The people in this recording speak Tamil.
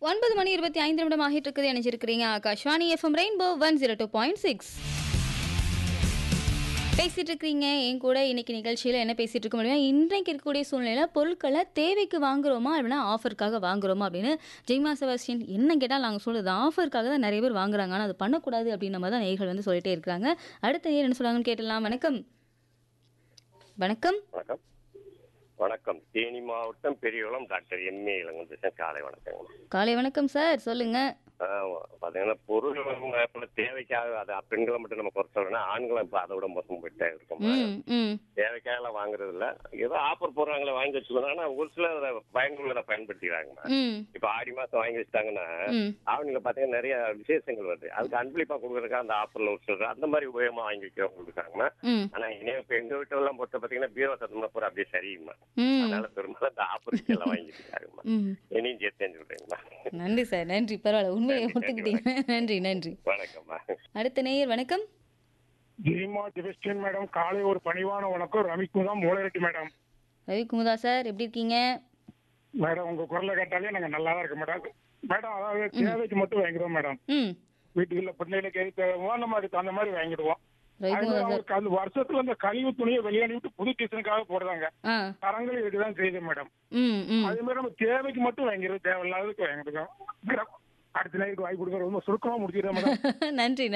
ஒன்பது மணி இருபத்தி ஐந்து நிமிடம் ஆகிட்டு இருக்குது இணைஞ்சிருக்கிறீங்க Akashvani F M rainbow one zero two point six பேசிட்டு இருக்கிறீங்க என் கூட இன்னைக்கு நிகழ்ச்சியில் என்ன பேசிட்டு இருக்க முடியும் இன்றைக்கு இருக்கக்கூடிய சூழ்நிலையில் பொருட்களை தேவைக்கு வாங்குறோமா அப்படின்னா ஆஃபருக்காக வாங்குறோமா அப்படின்னு ஜெய்மா செபாஸ்டியன் என்ன கேட்டால் நாங்கள் சொல்லுது ஆஃபருக்காக தான் நிறைய பேர் வாங்குறாங்க ஆனால் அது பண்ணக்கூடாது அப்படின்ற மாதிரி தான் நேர்கள் வந்து சொல்லிட்டே இருக்கிறாங்க அடுத்த நேர் என்ன சொல்றாங்கன்னு கேட்டலாம் வணக்கம் வணக்கம் வணக்கம் வணக்கம் தேனி மாவட்டம் பெரியகுளம் டாக்டர் எம்ஏ இளங்கந்தேசன் காலை வணக்கம் காலை வணக்கம் சார் சொல்லுங்க ஆமா, பாத்தீங்கன்னா பொருள் வாங்குறதுல தேவைக்காக அது பெண்களை மட்டும் நம்ம குறை சொல்லணும் ஆண்களும் இப்ப அதை விட மோசம் போயிட்டே இருக்கும் ம் ம் தேவைக்காக எல்லாம் வாங்குறது இல்ல ஏதோ ஆஃபர் போடுறாங்களே வாங்கி வச்சுக்கணும் ஆனா ஒரு சிலர் அதை பயனுள்ளதை பயன்படுத்திக்கிறாங்க ம் இப்ப ஆடி மாசம் வாங்கி வச்சுட்டாங்கன்னா ம் அவனுங்க பாத்தீங்கன்னா நிறைய விசேஷங்கள் வருது அதுக்கு அன்பளிப்பா கொடுக்குறதுக்காக அந்த ஆஃபர்ல ஒரு சிலர் அந்த மாதிரி உபயோகமா வாங்கி வைக்கிறவங்க இருக்காங்க ம் ஆனா இனிமே இப்ப எங்க வீட்டு எல்லாம் பொறுத்த பாத்தீங்கன்னா பீரோ சத்தம்னா பூரா அப்படியே சரியுமா ம் அதனால பெரும்பாலும் அந்த ஆஃபருக்கு எல்லாம் வாங்கிட்டு இருக்காங்கம்மா ம் என்னையும் சேர்த்து செஞ்சு விடுறீங்களா நன்றி சார் நன்றி பரவாயில்ல உண்மையை ஒத்துக்கிட்டீங்க நன்றி நன்றி வணக்கம்மா அடுத்த நேயர் வணக்கம் கிரிமா செபஸ்டியன் மேடம் காலை ஒரு பணிவான வணக்கம் ரவிக்குமார் மூலரெட்டி மேடம் ரவி குமுதா சார் எப்படி இருக்கீங்க மேடம் உங்க குரலை கேட்டாலே நாங்க நல்லா தான் இருக்கோம் மேடம் மேடம் அதாவது தேவைக்கு மட்டும் வாங்கிடுவோம் மேடம் ம் வீட்டுக்குள்ள பிள்ளைகளுக்கு எது தேவையோ நம்ம அதுக்கு அந்த மாதிரி வாங்கிடுவோம் ரவி அது குமுதா மாதிரி சார் அவருக்கு அந்த வருஷத்துல அந்த கழிவு துணியை வெளியனுப்பிட்டு புது டிசனுக்காக போடுறாங்க ஆ தரங்களும் இதுதான் செய்யுது மேடம் ம் ம் அதே மாதிரி நம்ம தேவைக்கு மட்டும் வாங்கிடுவோம் தேவையில்லாததுக்கு வாங்கிடுவோம் அடுத்த நாளைக்கு வாங்கி கொடுக்குற ரொம்ப சுருக்கமா முடிச்சிடுறேன் மேடம் நன்றி